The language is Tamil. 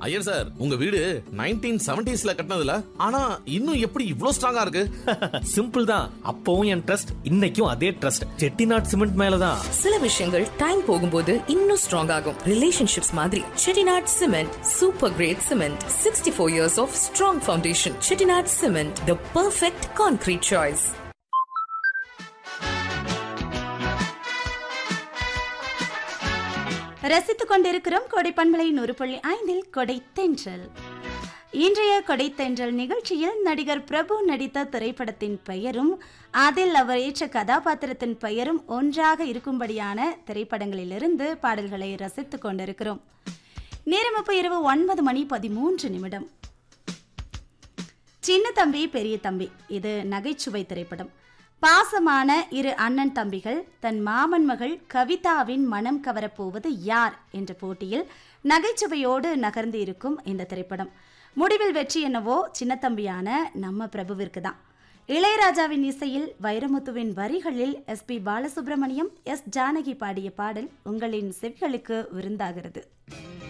ஐயர் சார் உங்க வீடு நைன்டீன் செவன்டிஸ்ல கட்டினதுல ஆனா இன்னும் எப்படி இவ்ளோ ஸ்ட்ராங்கா இருக்கு சிம்பிள் தான் அப்பவும் என் ட்ரஸ்ட் இன்னைக்கும் அதே ட்ரஸ்ட் செட்டிநாட் சிமெண்ட் மேலதான் சில விஷயங்கள் டைம் போகும்போது இன்னும் ஸ்ட்ராங் ஆகும் ரிலேஷன்ஷிப்ஸ் மாதிரி Chettinad cement super great cement sixty four years of strong foundation Chettinad cement the perfect concrete choice ரசித்துக் கொண்டிருக்கிறோம் கொடை பண்பலை நூறு புள்ளி ஐந்தில் கொடை தென்றல் இன்றைய கொடை தென்றல் நிகழ்ச்சியில் நடிகர் பிரபு நடித்த திரைப்படத்தின் பெயரும் அதில் அவர் ஏற்ற கதாபாத்திரத்தின் பெயரும் ஒன்றாக இருக்கும்படியான திரைப்படங்களிலிருந்து பாடல்களை ரசித்துக் கொண்டிருக்கிறோம் நேரம் இப்போ இரவு ஒன்பது மணி பதிமூன்று நிமிடம் சின்ன தம்பி பெரிய தம்பி இது நகைச்சுவை திரைப்படம் பாசமான இரு அண்ணன் தம்பிகள் தன் மாமன் மகள் கவிதாவின் மனம் கவரப்போவது யார் என்ற போட்டியில் நகைச்சுவையோடு நகர்ந்து இருக்கும் இந்த திரைப்படம் முடிவில் வெற்றி என்னவோ சின்னத்தம்பியான நம்ம பிரபுவிற்கு தான் இளையராஜாவின் இசையில் வைரமுத்துவின் வரிகளில் S P Balasubramaniam S Janaki பாடிய பாடல் உங்களின் செவிகளுக்கு விருந்தாகிறது